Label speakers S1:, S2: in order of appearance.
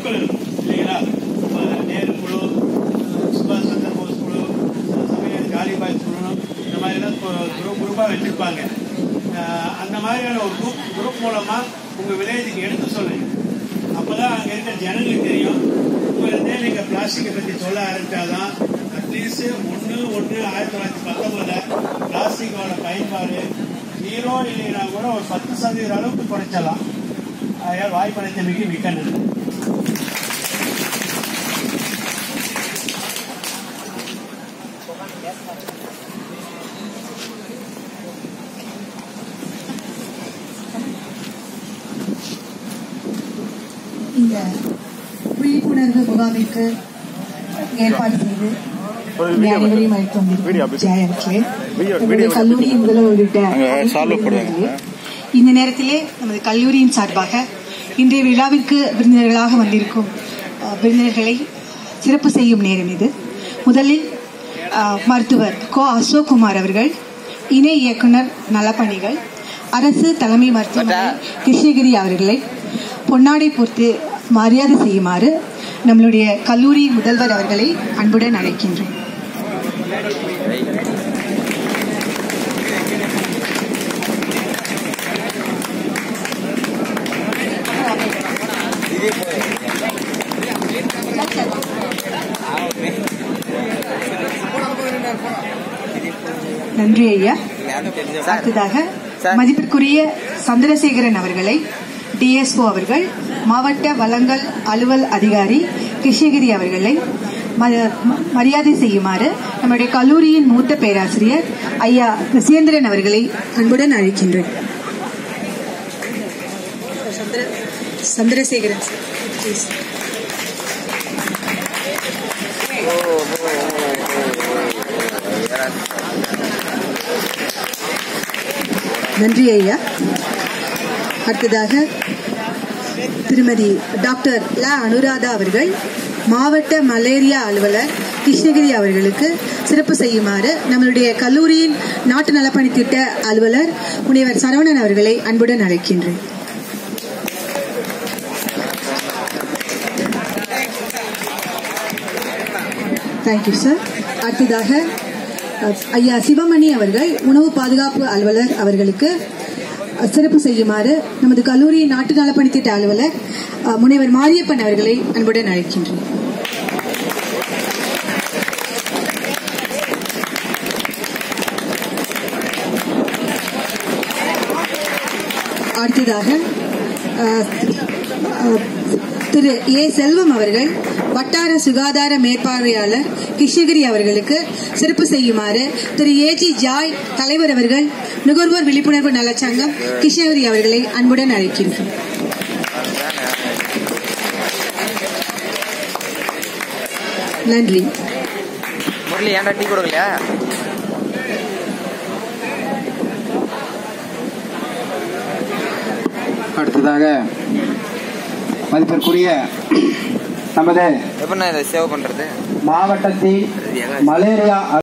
S1: குழுக்கள் இருக்கும் இல்லைங்களா இப்ப நேரு குழு சுபாஷ் சந்திர போஸ் குழு சில சமயம் ஜாலிபாய் குழு இந்த மாதிரிலாம் குரூப் குரூப்பாக வச்சிருப்பாங்க அஹ் அந்த மாதிரியான ஒரு குரூப் குரூப் மூலமா உங்க வில்லேஜுக்கு எடுத்து சொல்லுங்க அப்பதான் அங்க இருக்க ஜனங்களுக்கு தெரியும் உங்களிருந்தே நீங்க பிளாஸ்டிக்கை பத்தி சொல்ல ஆரம்பிச்சாதான் அட்லீஸ்ட் ஒன்று ஒன்று ஆயிரத்தி தொள்ளாயிரத்தி பத்தொன்பதுல பிளாஸ்டிக்கோட பயன்பாடு ஜீரோ இல்லைன்னா கூட ஒரு பத்து சதவீத அளவுக்கு குறைச்சலாம் அதனால் வாய்ப்படைத்தமைக்கு மிக்க நன்றி
S2: இந்த விழிப்புணர்வு முகாமிற்கு ஏற்பாடு செய்து இங்கே அனைவரையும் அழைத்து வந்திருக்கும் ஜெயலட்சுமி நம்முடைய கல்லூரி முதல்வர் உள்ளிட்ட அனைத்து நிறுவனங்களே, இந்த நேரத்திலே நமது கல்லூரியின் சார்பாக இன்றைய விழாவிற்கு விருந்தினர்களாக வந்திருக்கும் அஹ், விருந்தினர்களை சிறப்பு செய்யும் நேரம் இது முதலில் அஹ், மருத்துவர் கோ அசோக்குமார் அவர்கள் இணை இயக்குனர் நலப்பணிகள் அரசு தலைமை மருத்துவமனை கிருஷ்ணகிரி அவர்களை பொன்னாடை பொறுத்து மரியாதை செய்யுமாறு நம்மளுடைய கல்லூரி முதல்வர் அவர்களை அன்புடன் அழைக்கின்றோம் நன்றி ஐயா அடுத்ததாக மதிப்பிற்குரிய சந்திரசேகரன் அவர்களை டிஎஸ்ஓ அவர்கள் மாவட்ட வளங்கள் அலுவல் அதிகாரி கிருஷ்ணகிரி அவர்களை ம- ம- மரியாதை செய்யுமாறு நம்முடைய கல்லூரியின் மூத்த பேராசிரியர் ஐயா கிருஷேந்திரன் அவர்களை அன்புடன் அழைக்கின்றேன் சந்திர- சந்திரசேகரன் சார், please. நன்றி ஐயா அடுத்ததாக திருமதி டாக்டர் ல அனுராதா அவர்கள் மாவட்ட மலேரியா அலுவலர் கிருஷ்ணகிரி அவர்களுக்கு சிறப்பு செய்யுமாறு நம்மளுடைய கல்லூரியின் நாட்டு நலப்பணி திட்ட அலுவலர் முனைவர் சரவணன் அவர்களை அன்புடன் அழைக்கின்றேன் தேங்க்யூ சார் அடுத்ததாக அஹ், ஐயா சிவமணி அவர்கள் உணவு பாதுகாப்பு அலுவலர் அவர்களுக்கு அஹ், சிறப்பு செய்யுமாறு நமது கல்லூரியின் நாட்டு நலப்பணி திட்ட அலுவலர் அஹ், முனைவர் மாரியப்பன் அவர்களை அன்புடன் அழைக்கின்றேன் அடுத்ததாக அஹ், அஹ், திரு ஏ செல்வம் அவர்கள் வட்டார சுகாதார மேற்பார்வையாளர் கிருஷ்ணகிரி அவர்களுக்கு சிறப்பு செய்யுமாறு திரு ஏஜி ஜாய் தலைவர் அவர்கள் நுகர்வோர் விழிப்புணர்வு நலச்சங்கம் கிருஷ்ணகிரி அவர்களை அன்புடன் அழைக்கின்றோம் நன்றி
S3: முரளி ஏன்டா டீ கொடுக்கலையா
S4: அடுத்ததாக மதிப்பிற்குரிய நமது
S3: எப்படிண்ணா இதை சேவ் பண்றது
S4: மாவட்டத்தில் மலேரியா